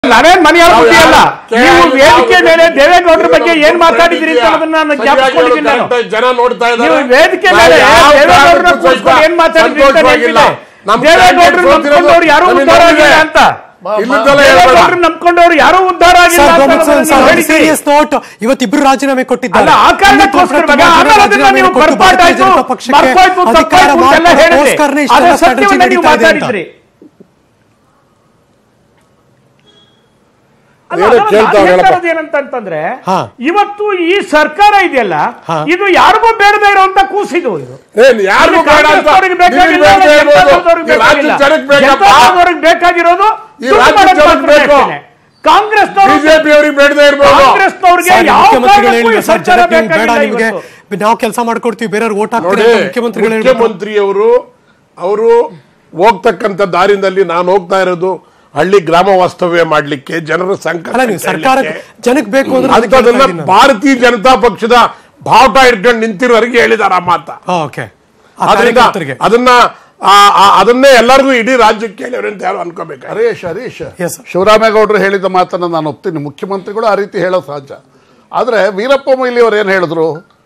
ನಾವೇನ್ ಮನೆಯಾಳ ನಾವು ಬುದ್ಧಿ ಅಲ್ಲ ಯಾರು- ನೀವು ಯಾರು- ವೇದಿಕೆ ಯಾರು- ಮೇಲೆ ದೇವೇಗೌಡರ ನೀವು ಬಗ್ಗೆ ಏನ್ ಮಾತಾಡಿದ್ರಿ ಅಂತ ಅನ್ನೋದನ್ನ ನಾನು ಸರಿಯಾಗಿ ಜ್ಞಾಪಿಸ್ಕೊಂಡಿದ್ದೀನಿ ನಾನು ಹೇಳೋದು correct. ಜನ ನೋಡ್ತಾ ಇದ್ದಾರೆ ನೀವು ವೇದಿಕೆ ನಾವು ಮೇಲೆ ಯಾವ ದೇವೇಗೌಡರನ್ನ ಕಾರಣಕ್ಕೂ ಕೂರಿಸ್ಕೊಂಡು ಸಹಿತ ಏನ್ ಮಾತಾಡಿದ್ರಿ ಅಂತ ಸಂತೋಷವಾಗಿಲ್ಲ. ನೆನಪಿದೆ. ನಮ್ಮ ದೇವೇಗೌಡರು ಕ್ಯಾಂಡಿಡೇಟ್ ನಂಬ್ಕೊಂಡವ್ರು ಯಾರು ನಮಗೆ ಉದ್ಧಾರ ಆಗಿಲ್ಲ ನೋಡಿದೆ. ಅಂತ ಇಲ್ಲದೆಲ್ಲ ಹೇಳ್ಬೇಡ. ದೇವೇಗೌಡರು ನಂಬ್ಕೊಂಡವ್ರು ಯಾರು ಉದ್ಧಾರ ಆಗಿಲ್ಲ ಸರ್ ಅಂತ ಗೋಮತ್ ಅನ್ನೋದನ್ನ ಸರ್ ನೀವು ಹೇಳಿದ್ರಿ. ಸೀರಿಯಸ್ ನೋಟ್ ಇವತ್ತಿಬ್ರು ರಾಜೀನಾಮೆ ಕೊಟ್ಟಿದ್ದಾರೆ ಅಲ್ಲ, ಆ ಕಾರಣಕ್ಕೋಸ್ಕರ ಇನ್ನೊಂದು ಇವಾಗ ಆಮೇಲೆ ಅದನ್ನ ರಾಜೀನಾಮೆ ನೀವು ಕೊಟ್ಟು ಬರ್ಪಾಟ್ ಭಾರತೀಯ ಆಯ್ತು, ಜನತಾ ಪಕ್ಷಕ್ಕೆ ಬರ್ಪಾಯ್ತು, ಅಧಿಕಾರ ತಪ್ಪಾಯ್ತು ಅಂತೆಲ್ಲ ಹೇಳಿದ್ರಿ. ಮಾಡೋದಕ್ಕೋಸ್ಕರನೇ ಇಷ್ಟೆಲ್ಲ ಅದೇ strategy ಸತ್ಯವನ್ನ ನೀವು ನಡೀತಾ ಇದೆ ಅಂತ. ಮಾತಾಡಿದ್ರಿ. ಅಲ್ಲ, ಏನೋ ಅದನ್ನ ಕೇಳ್ತಾ ನಾನು ಹೇಳಪ್ಪ. ಹೇಳ್ತಾ ಇರೋದು ಏನಂತ ಅಂತಂದ್ರೆ ಹಾ. ಇವತ್ತು ಈ ಸರ್ಕಾರ ಇದೆಯಲ್ಲ ಹಾ. ಇದು ಯಾರಿಗೂ ಬೇಡದೇ ಇರುವಂತ ಕೂಸಿದು ಇದು ಏನ್ ಯಾರಿಗೂ ಇಲ್ಲಿ ಬೇಡ ಅಂತ ಕಾಂಗ್ರೆಸ್ನವ್ರಿಗೆ ಬೇಕಾಗಿಲ್ಲ, ನಿಮಗೆ ಬೇಕೇ ಇರ್ಬೋದು. ಜನತಾದಳದವ್ರಿಗೆ ಈ ರಾಜ್ಯದ ಬೇಕಾಗಿಲ್ಲ. ಜನಕ್ಕೆ ಬೇಕಪ್ಪ ಜನತಾದಳದವ್ರಿಗೆ ಬೇಕಾಗಿರೋದು ಈ ದುಡ್ಡು ರಾಜ್ಯದ ಮಾಡೋದು ಜನಕ್ಕೆ ಮಾತ್ರ ಬೇಕು. ಅಷ್ಟೇನೆ. ಕಾಂಗ್ರೆಸ್ನವರು ಬಿಜೆಪಿ ಅವ್ರಿಗೆ ಬೇಡದೇ ಇರ್ಬೋದು ಕಾಂಗ್ರೆಸ್ನವ್ರಿಗೆ ಸರ್, ಯಾವ ಮುಖ್ಯಮಂತ್ರಿಗಳು ಕಾರಣಕ್ಕೂ ಈ ಹೇಳಿಲ್ಲ ಸರ್ ಸರ್ಕಾರ ಜನಕ್ಕೆ ಹಿಂಗ್ ಬೇಡ ಬೇಕಾಗಿಲ್ಲ ನಿಮಗೆ ಇವತ್ತು. ನಾವು ಕೆಲಸ ಮಾಡ್ಕೊಡ್ತೀವಿ ಬೇರೆಯವ್ರು ಓಟ್ ನೋಡಿ ಹಾಕ್ತಾರೆ ಅಂತ ಮುಖ್ಯಮಂತ್ರಿಗಳು ಹೇಳ್ಬಿಟ್ರು. ಮುಖ್ಯಮಂತ್ರಿಯವರು ಅವರು ಹೋಗ್ತಕ್ಕಂಥ ದಾರಿನಲ್ಲಿ ನಾನು ಹೋಗ್ತಾ ಇರೋದು ಹಳ್ಳಿ ಗ್ರಾಮ ವಾಸ್ತವ್ಯ ಮಾಡ್ಲಿಕ್ಕೆ ಜನರ ಸಂಕಟ ಅಲ್ಲ ನೀವು ಸರ್ಕಾರ ಜನಕ್ಕೆ ಬೇಕು ಅಂದ್ರೆ ಅದಕ್ಕೆ ಅಂತದನ್ನ ಹೇಳ್ತಾ ಇದ್ದೀನಿ ನಾನು. ಭಾರತೀಯ ಜನತಾ ಪಕ್ಷದ ಬಾವುಟ ಇಟ್ಕೊಂಡು ನಿಂತಿರೋರಿಗೆ ಹೇಳಿದಾರ ಆ ಮಾತ ಹಾ, ಓಕೆ ಆ ಅದರಿಂದ ಕಾರ್ಯಕರ್ತರಿಗೆ ಅದನ್ನ ಆ- ಆ- ಅದನ್ನೇ ಎಲ್ಲರಿಗೂ ಇಡೀ ರಾಜ್ಯಕ್ಕೆ ಹೇಳಿವ್ರೆ ಅಂತ ಯಾರು ಅನ್ಕೋಬೇಕು ಹರೀಶ್ ಹರೀಶ್ Yes, sir. ಶಿವರಾಮೇಗೌಡರು ಹೇಳಿದ ಮಾತನ್ನು ನಾನು ಒಪ್ತೀನಿ ಮುಖ್ಯಮಂತ್ರಿಗಳು ಆ ರೀತಿ ಹೇಳೋ ಸಹಜ ಆದರೆ ವೀರಪ್ಪ ಮೊಯ್ಲಿ ಅವರು ಏನು ಹೇಳಿದ್ರು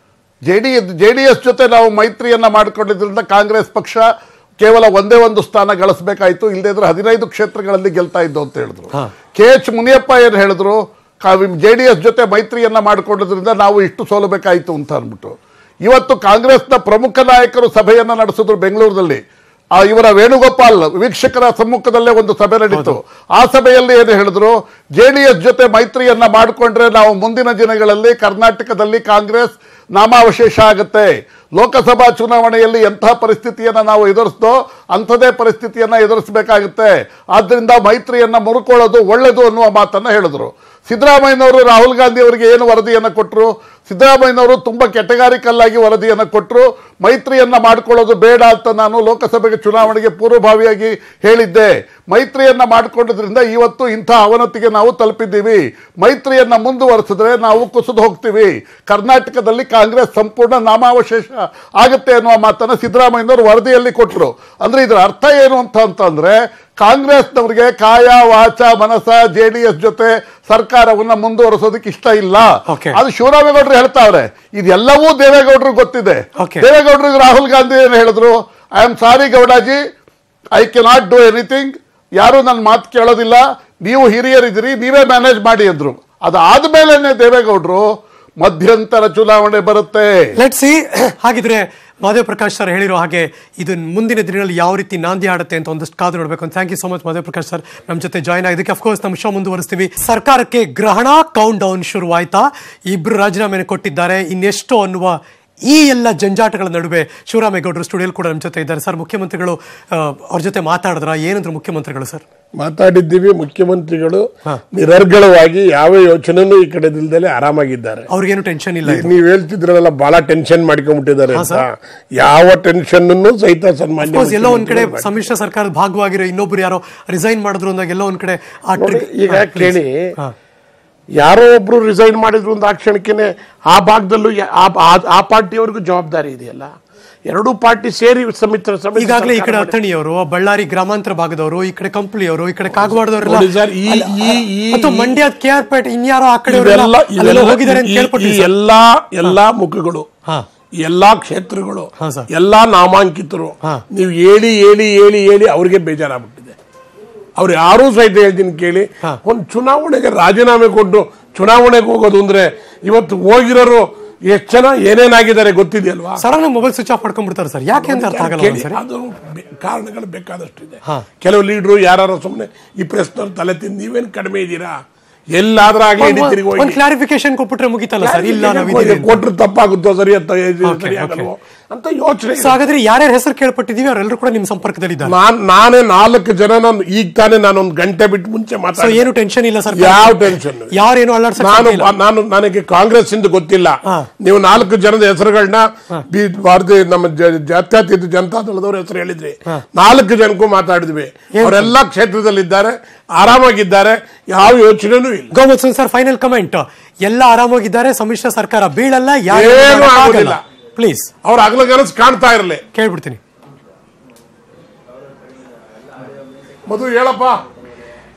J D J D S ಜೊತೆ ನಾವು ಮೈತ್ರಿಯನ್ನ ಮಾಡಿಕೊಂಡಿದ್ರಿಂದ ಕಾಂಗ್ರೆಸ್ ಪಕ್ಷ ಕೇವಲ ಒಂದೇ ಒಂದು ಸ್ಥಾನ ಗಳಿಸಬೇಕಾಯ್ತು ಇಲ್ಲದೇ ಇದ್ರೆ ಹದಿನೈದು ಕ್ಷೇತ್ರಗಳಲ್ಲಿ ಗೆಲ್ತಾ ಇದ್ದು ಅಂತ ಹೇಳಿದ್ರು ಕೆ ಎಚ್ ಮುನಿಯಪ್ಪ ಏನು ಹೇಳಿದ್ರು ಜೆ ಡಿ ಎಸ್ ಜೊತೆ ಮೈತ್ರಿಯನ್ನ ಮಾಡಿಕೊಂಡಿದ್ರಿಂದ ನಾವು ಇಷ್ಟು ಸೋಲಬೇಕಾಯ್ತು ಅಂತ ಅಂದ್ಬಿಟ್ಟು ಇವತ್ತು ಕಾಂಗ್ರೆಸ್ನ ಪ್ರಮುಖ ನಾಯಕರು ಸಭೆಯನ್ನ ನಡೆಸಿದ್ರು ಬೆಂಗಳೂರಿನಲ್ಲಿ ಆ ಇವರ ವೇಣುಗೋಪಾಲ್ ವೀಕ್ಷಕರ ಸಮ್ಮುಖದಲ್ಲೇ ಒಂದು ಸಭೆ ನಡೀತು ಆ ಸಭೆಯಲ್ಲಿ ಏನು ಹೇಳಿದ್ರು ಜೆಡಿಎಸ್ ಜೊತೆ ಮೈತ್ರಿಯನ್ನ ಮಾಡಿಕೊಂಡ್ರೆ ನಾವು ಮುಂದಿನ ದಿನಗಳಲ್ಲಿ ಕರ್ನಾಟಕದಲ್ಲಿ ಕಾಂಗ್ರೆಸ್ ನಾಮಾವಶೇಷ ಆಗುತ್ತೆ ಲೋಕಸಭಾ ಚುನಾವಣೆಯಲ್ಲಿ ಎಂಥ ಪರಿಸ್ಥಿತಿಯನ್ನ ನಾವು ಎದುರಿಸ್ತೋ ಅಂಥದೇ ಪರಿಸ್ಥಿತಿಯನ್ನ ಎದುರಿಸಬೇಕಾಗುತ್ತೆ ಆದ್ರಿಂದ ಮೈತ್ರಿಯನ್ನ ಮುರುಕೊಳ್ಳೋದು ಒಳ್ಳೆಯದು ಅನ್ನುವ ಮಾತನ್ನ ಹೇಳಿದ್ರು ಸಿದ್ದರಾಮಯ್ಯನವರು ರಾಹುಲ್ ಗಾಂಧಿ ಅವರಿಗೆ ಏನು ವರದಿಯನ್ನು ಕೊಟ್ಟರು ಸಿದ್ದರಾಮಯ್ಯನವರು ತುಂಬಾ ಕೆಟಗಾರಿಕಲ್ಲಾಗಿ ವರದಿಯನ್ನು ಕೊಟ್ಟರು ಮೈತ್ರಿಯನ್ನ ಮಾಡ್ಕೊಳ್ಳೋದು ಬೇಡ ಅಂತ ನಾನು ಲೋಕಸಭೆಗೆ ಚುನಾವಣೆಗೆ ಪೂರ್ವಭಾವಿಯಾಗಿ ಹೇಳಿದ್ದೆ ಮೈತ್ರಿಯನ್ನ ಮಾಡಿಕೊಂಡದ್ರಿಂದ ಇವತ್ತು ಇಂಥ ಅವನತಿಗೆ ನಾವು ತಲುಪಿದ್ದೀವಿ ಮೈತ್ರಿಯನ್ನ ಮುಂದುವರೆಸಿದ್ರೆ ನಾವು ಕುಸಿದು ಹೋಗ್ತೀವಿ ಕರ್ನಾಟಕದಲ್ಲಿ ಕಾಂಗ್ರೆಸ್ ಸಂಪೂರ್ಣ ನಾಮಾವಶೇಷ ಆಗುತ್ತೆ ಅನ್ನುವ ಮಾತನ್ನ ಸಿದ್ದರಾಮಯ್ಯನವರು ವರದಿಯಲ್ಲಿ ಕೊಟ್ಟರು ಅಂದ್ರೆ ಇದರ ಅರ್ಥ ಏನು ಅಂತ ಅಂತಂದ್ರೆ ಕಾಂಗ್ರೆಸ್ನವರಿಗೆ ಕಾಯ ವಾಚ ಮನಸ ಜೆ ಡಿ ಎಸ್ ಜೊತೆ ಸರ್ಕಾರವನ್ನ ಮುಂದುವರಿಸೋದಕ್ಕೆ ಇಷ್ಟ ಇಲ್ಲ Okay. ಅದು ಶಿವರಾಮೇಗೌಡರು ಹೇಳ್ತಾವ್ರೆ ಇದೆಲ್ಲವೂ ದೇವೇಗೌಡರಿಗೆ ಗೊತ್ತಿದೆ Okay. ದೇವೇಗೌಡರಿಗೆ ರಾಹುಲ್ ಗಾಂಧಿ ಏನು ಹೇಳಿದ್ರು I am sorry Gowdaji I cannot do anything ಯಾರು ನನ್ನ ಮಾತು ಕೇಳೋದಿಲ್ಲ ನೀವು ಹಿರಿಯರಿದ್ದೀರಿ ನೀವೇ ಮ್ಯಾನೇಜ್ ಮಾಡಿ ಅಂದ್ರು ಅದಾದ್ಮೇಲೆ ದೇವೇಗೌಡರು ಮಧ್ಯಂತರ ಚುನಾವಣೆ ಬರುತ್ತೆ ಲೆಟ್ ಸಿ ಹಾಗಿದ್ರೆ ಮಾಧವ್ ಪ್ರಕಾಶ್ ಸರ್ ಹೇಳಿರೋ ಹಾಗೆ ಇದು ಮುಂದಿನ ದಿನಗಳಲ್ಲಿ ಯಾವ ರೀತಿ ನಾಂದಿ ಆಡುತ್ತೆ ಅಂತ ಒಂದಷ್ಟು ಕಾದು ನೋಡಬೇಕು thank you so much Madhav Prakash sir ನಮ್ಮ ಜೊತೆ ಜಾಯ್ನ್ ಆಗಿದ್ದಕ್ಕೆ ಅಫ್ಕೋರ್ಸ್ ನಮ್ಮ ಶೋ ಮುಂದುವರಿಸ್ತೀವಿ ಸರ್ಕಾರಕ್ಕೆ ಗ್ರಹಣ ಕೌಂಟ್ ಡೌನ್ ಶುರುವಾಯ್ತಾ ಇಬ್ರು ರಾಜೀನಾಮೆ ಕೊಟ್ಟಿದ್ದಾರೆ ಇನ್ನೆಷ್ಟು ಅನ್ನುವ ಈ ಎಲ್ಲ ಜಂಜಾಟಗಳ ನಡುವೆ ಶಿವರಾಮೇಗೌಡರು ಸ್ಟುಡಿಯೋಲ್ ಕೂಡ ನಮ್ಮ ಜೊತೆ ಇದ್ದಾರೆ ಸರ್ ಮುಖ್ಯಮಂತ್ರಿಗಳು ಆ, ಅವ್ರ ಜೊತೆ ಮಾತಾಡಿದ್ರ ಏನಂದ್ರು ಮುಖ್ಯಮಂತ್ರಿಗಳು ಸರ್ ಮಾತಾಡಿದ್ದೀವಿ ಮುಖ್ಯಮಂತ್ರಿಗಳು ನಿರರ್ಗಳವಾಗಿ ಯಾವ ಯೋಚನೆನೂ ಈ ಕಡೆ ದಿಲ್ದಲೆ ಆರಾಮಾಗಿದ್ದಾರೆ ಅವ್ರಿಗೇನು ಟೆನ್ಷನ್ ಇಲ್ಲ ಇದು. ನೀವ್ ಹೇಳ್ತಿದ್ರಲ್ಲ ಬಹಳ ಟೆನ್ಷನ್ ಮಾಡ್ಕೊಂಡ್ಬಿಟ್ಟಿದ್ದಾರೆ ಹಾ, ಅಂತ ಸರ್. ಯಾವ ಟೆನ್ಷನ್ ಸಹಿತ ಸನ್ಮಾನ್ಯ Suppose ಎಲ್ಲೋ ಒಂದ್ ಕಡೆ ಮುಖ್ಯಮಂತ್ರಿಗಳು ಸಮ್ಮಿಶ್ರ ಸರ್ಕಾರದ ಭಾಗವಾಗಿರೋ ಇನ್ನೊಬ್ರು ಯಾರೋ ರಿಸೈನ್ ಮಾಡಿದ್ರು ಅಂದಾಗ ಎಲ್ಲೋ ಒಂದ್ ಕಡೆ ಆ ನೋಡಿ, trick- ಈಗ ಹಾ, please. ಕೇಳಿ ಹಾ. ಯಾರೋ ಒಬ್ರು ರಿಸೈನ್ ಮಾಡಿದ್ರು ಅಂತ ಆ ಕ್ಷಣಕ್ಕೆ ಆ ಭಾಗದಲ್ಲೂ ಯಾ- ಆ- ಆ- ಆ ಪಾರ್ಟಿಯವರಿಗೂ ಜವಾಬ್ದಾರಿ ಇದೆಯಲ್ಲ ಎರಡೂ ಪಾರ್ಟಿ ಸೇರಿ ಸಮಿತ್ರ ಸಮಿತಿ ಈಗಾಗಲೇ ಈ ಕಡೆ ಸರ್ಕಾರ ಮಾಡಿ- ಅಥಣಿಯವರು ಬಳ್ಳಾರಿ ಗ್ರಾಮಾಂತರ ಭಾಗದವರು ಈ ಕಡೆ ಕಂಪ್ಲಿಯವರು ಈ ಕಡೆ ಕಾಗವಾಡದವರೆಲ್ಲ ನೋಡಿ ಸರ್, ಈ- ಈ- ಈ- ಮತ್ತು ಮಂಡ್ಯ ಕೆ ಆರ್ ಪೇಟೆ ಇನ್ಯಾರೋ ಆ ಕಡೆ ಇವೆಲ್ಲ ಇವೆಲ್ಲ- ಹೋಗಿದ್ದಾರೆ ಅಂತ ಈ- ಈ ಕೇಳ್ಪಟ್ಟಿವಿ ಸರ್. ಎಲ್ಲಾ ಎಲ್ಲಾ ಮುಖಗಳು ಹಾ. ಎಲ್ಲಾ ಕ್ಷೇತ್ರಗಳು ಹಾ, ಸರ್. ಎಲ್ಲಾ ನಾಮಾಂಕಿತರು ಹಾ. ನೀವು ಹೇಳಿ ಹೇಳಿ ಹೇಳಿ ಹೇಳಿ ಅವ್ರಿಗೆ ಬೇಜಾರಾಗ್ಬಿಟ್ಟಿದೆ ಅವ್ರು ಯಾರೂ ಸಹಿತ ಹೇಳ್ತೀನಿ ಕೇಳಿ ಹಾ. ಒಂದು ಚುನಾವಣೆಗೆ ರಾಜೀನಾಮೆ ಕೊಟ್ಟು ಚುನಾವಣೆಗೆ ಹೋಗೋದು ಅಂದ್ರೆ ಇವತ್ತು ಹೋಗಿರೋರು ಎಷ್ಟು ಜನ ಏನೇನಾಗಿದ್ದಾರೆ ಗೊತ್ತಿದೆಯಲ್ವಾ ಸಡನ್ ಮೊಬೈಲ್ ಸ್ವಿಚ್ ಆಫ್ ಮಾಡ್ಕೊಂಡ್ಬಿಡ್ತಾರೆ ಸರ್ ಯಾಕೆ ಅಂತ ಅರ್ಥ ಆಗಲ್ಲ ಕೇಳಿ, ಒಂದ್ಸರಿ ಅದು ಬೆ- ಕಾರಣಗಳು ಬೇಕಾದಷ್ಟಿದೆ ಹಾ. ಕೆಲವು ಲೀಡ್ರು ಯಾರು ಸುಮ್ಮನೆ ಈ ಪ್ರೆಸ್ನವ್ರು ತಲೆ ತಿಂದು ನೀವೇನ್ ಕಡಿಮೆ ಇದ್ದೀರಾ ಎಲ್ಲಾದ್ರೂ ಆಗ್ಲಿ ಇಡೀ ತಿರುಗಿ ಒಂದು ಹೋಗಿ ಕ್ಲಾರಿಫಿಕೇಶನ್ ಕೊಟ್ಬಿಟ್ರೆ ಮುಗಿತಲ್ಲ ಸರ್ ಇಲ್ಲ ನಾವು ಕೊಟ್ರೆ- ಇದೀವಿ ಅಂತ. ಕೊಟ್ರೆ ತಪ್ಪಾಗುತ್ತೋ ಸರಿ ಅಂತ Okay, ಸರಿ ಆಗಲ್ವೋ ಅಂತ ಯೋಚನೆ ಸೊ ಹಾಗಾದ್ರೆ ಯಾರ್ಯಾರ ಹೆಸರು ಕೇಳ್ಪಟ್ಟಿದೀವಿ ಅವರೆಲ್ಲರೂ ಕೂಡ ನಿಮ್ ಸಂಪರ್ಕದಲ್ಲಿದ್ದಾರೆ ನಾನ್ ನಾನೇ ನಾಲ್ಕು ಜನ ನಾನು ಈಗ ತಾನೇ ನಾನು ಒಂದು ಗಂಟೆ ಬಿಟ್ಟು ಮುಂಚೆ ಸೊ ಮಾತಾಡ ಏನು ಟೆನ್ಷನ್ ಇಲ್ಲ ಸರ್ ಯಾವ ಟೆನ್ಷನ್ ಯಾರೇನು ಅಲ್ಲಾಡ್ಸಕ್ ನಾನು ಸಾಧ್ಯ ಇಲ್ಲ. ನಾನು ನನಗೆ ಕಾಂಗ್ರೆಸ್ ಇಂದ ಗೊತ್ತಿಲ್ಲ ಹಾ. ನೀವು ನಾಲ್ಕು ಜನದ ಹೆಸರುಗಳನ್ನ ಬಿ- ಭಾರತೀಯ ನಮ್ಮ ಜ- ಜಾತ್ಯತೀತ ಜನತಾದಳದವ್ರ ಹೆಸರು ಹೇಳಿದ್ರಿ ನಾಲ್ಕು ಜನಕ್ಕೂ ಮಾತಾಡಿದ್ವಿ ಅವರೆಲ್ಲ ಕ್ಷೇತ್ರದಲ್ಲಿದ್ದಾರೆ ಆರಾಮಾಗಿದ್ದಾರೆ ಯಾವ ಯೋಚನೆನೂ ಇಲ್ಲ ಗೋಮತ್ಸನ್ ಸರ್ ಫೈನಲ್ ಕಮೆಂಟ್ ಎಲ್ಲ ಆರಾಮಾಗಿದ್ದಾರೆ ಸಮ್ಮಿಶ್ರ ಸರ್ಕಾರ ಬೀಳಲ್ಲ ಏನೂ ಆಗೋದಿಲ್ಲ. ಪ್ಲೀಸ್ ಅವ್ರ ಅಗಲಗನಸು ಕಾಣ್ತಾ ಇರಲಿ ಕೇಳ್ಬಿಡ್ತೀನಿ ಮಧು ಹೇಳಪ್ಪ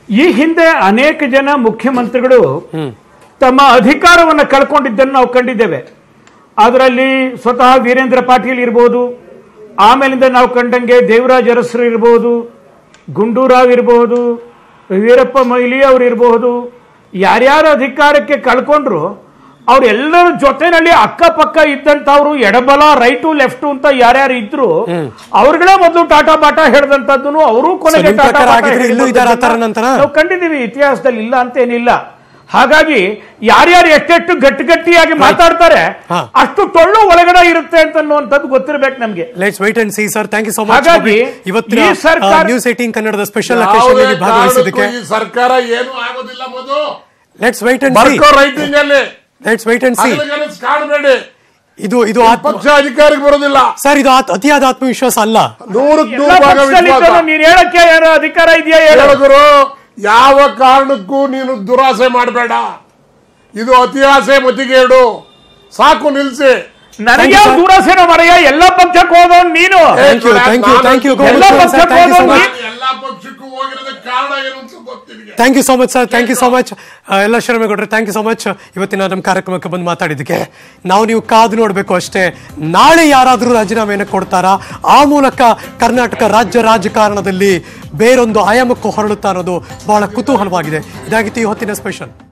ಈ ಹಿಂದೆ ಅನೇಕ ಜನ ಮುಖ್ಯಮಂತ್ರಿಗಳು ತಮ್ಮ ಅಧಿಕಾರವನ್ನು ಕಳ್ಕೊಂಡಿದ್ದನ್ನು ನಾವು ಕಂಡಿದ್ದೇವೆ ಅದರಲ್ಲಿ ಸ್ವತಃ ವೀರೇಂದ್ರ ಪಾಟೀಲ್ ಇರ್ಬೋದು ಆಮೇಲಿಂದ ನಾವು ಕಂಡಂಗೆ ದೇವರಾಜ್ ಅರಸರು ಇರ್ಬೋದು ಗುಂಡೂರಾವ್ ಇರಬಹುದು ವೀರಪ್ಪ ಮೊಯ್ಲಿ ಅವ್ರು ಇರಬಹುದು ಯಾರ್ಯಾರು ಅಧಿಕಾರಕ್ಕೆ ಕಳ್ಕೊಂಡ್ರು ಅವ್ರೆಲ್ಲರ ಜೊತೆನಲ್ಲಿ ಅಕ್ಕಪಕ್ಕ ಇದ್ದಂತವ್ರು ಎಡಬಲ ರೈಟು ಲೆಫ್ಟು ಅಂತ ಯಾರ್ಯಾರು ಇದ್ರು ಅವ್ರುಗಳೇ ಮೊದಲು ಟಾಟಾ ಬಾಟಾ ಹೇಳ್ದಂತದ್ದು ಅವರು ಕೊನೆಗೆ ನಿಮ್ ಟಾಟಾ ಪ್ರಕಾರ ಬಾಟಾ ಆಗಿದ್ರೆ ಇಲ್ಲೂ ಇದಾರೆ ಆ ಥರ ನಂತರ? ನಾವು ಕಂಡಿದ್ದೀವಿ ಇತಿಹಾಸದಲ್ಲಿ ಇಲ್ಲ ಅಂತ ಏನಿಲ್ಲ ಹಾಗಾಗಿ ಯಾರ್ಯಾರು ಎಷ್ಟೆಷ್ಟು ಗಟ್ಟಿ ಗಟ್ಟಿಯಾಗಿ ಮಾತಾಡ್ತಾರೆ ಹಾ. ಅಷ್ಟು ಟೊಳ್ಳು ಒಳಗಡೆ ಇರುತ್ತೆ ಅಂತ ಅನ್ನುವಂಥದ್ದು ಗೊತ್ತಿರ್ಬೇಕು ನಮ್ಗೆ let's wait and see sir thank you so much ಹಾಗಾಗಿ ಇವತ್ತಿನ ಈ ಸರ್ಕಾರ- ನ್ಯೂಸ್ ಏಟೀನ್ ಕನ್ನಡದ ಸ್ಪೆಷಲ್ ಯಾವುದೇ ಅಕೇಶನ್ ಭಾಗವಹಿಸಿದ್ದಕ್ಕೆ ಕಾರಣಕ್ಕೂ ಈ ಸರ್ಕಾರ ಏನು ಆಗೋದಿಲ್ಲ Madhu let's wait and see ಬರ್ಕೋ ರೈಟಿಂಗ್ ಅಲ್ಲಿ ಲೆಟ್ಸ್ ವೈಟ್ ಅಂಡ್ ಸಿ ಹಗಲುಗನಸು ಕಾಣಬೇಡಿ ಇದು ಇದು ಆತ್ಮ ಪಕ್ಷ ಅಧಿಕಾರಕ್ಕೆ ಬರೋದಿಲ್ಲ ಸರ್ ಇದು ಆತ್- ಅತಿಯಾದ ಆತ್ಮವಿಶ್ವಾಸ ಅಲ್ಲ ನೂರಕ್ಕೆ ಎಲ್ಲ ನೂರು ಭಾಗ ಪಕ್ಷದಲ್ಲಿ ವಿಶ್ವಾಸ ಇದ್ದವ್ರು ನೀನ್ ಹೇಳಕ್ಕೆ ಏನೋ ಅಧಿಕಾರ ಇದೆಯಾ ಹೇಳು ಹೇಳಿದ್ರು ಯಾವ ಕಾರಣಕ್ಕೂ ನೀನು ದುರಾಸೆ ಮಾಡಬೇಡ ಇದು ಅತಿಯಾಸೆ ಮತಿಗೇಡು ಸಾಕು ನಿಲ್ಸಿ ನನಗೆ Thank you, ಯಾವ sir. ದೂರಸೇನ ಮರೆಯ ಎಲ್ಲ ಪಕ್ಷಕ್ಕೆ ಹೋದವ್ ನೀನು thank you thank you thank you ಎಲ್ಲ ಪಕ್ಷಕ್ಕೆ ಥ್ಯಾಂಕ್ ಯು ಸೊ ಹೋದವ್ರು ಮಚ್ ನೀ- ಎಲ್ಲಾ ಪಕ್ಷಕ್ಕೂ ಹೋಗಿರೋದಕ್ಕೆ ಕಾರಣ ಏನು ಅಂತ ಗೊತ್ತಿದೆ thank you so much sir thank you so much ಎಲ್ಲ ಶರಮೇಗೌಡ್ರೆ ಥ್ಯಾಂಕ್ ಯು ಸೊ ಮಚ್ ಇವತ್ತಿನ ನಮ್ಮ ಕಾರ್ಯಕ್ರಮಕ್ಕೆ ಬಂದು ಮಾತಾಡಿದ್ದಕ್ಕೆ ನಾವು ನೀವು ಕಾದು ನೋಡಬೇಕು ಅಷ್ಟೇ ನಾಳೆ ಯಾರಾದರೂ ರಾಜೀನಾಮೆಯನ್ನು ಕೊಡ್ತಾರಾ ಆ ಮೂಲಕ ಕರ್ನಾಟಕ ರಾಜ್ಯ ರಾಜಕಾರಣದಲ್ಲಿ ಬೇರೊಂದು ಆಯಾಮಕ್ಕೂ ಹೊರಳುತ್ತಾ ಅನ್ನೋದು ಬಹಳ ಕುತೂಹಲವಾಗಿದೆ ಇದಾಗಿತ್ತು ಈ ಹೊತ್ತಿನ ಸ್ಪೆಷಲ್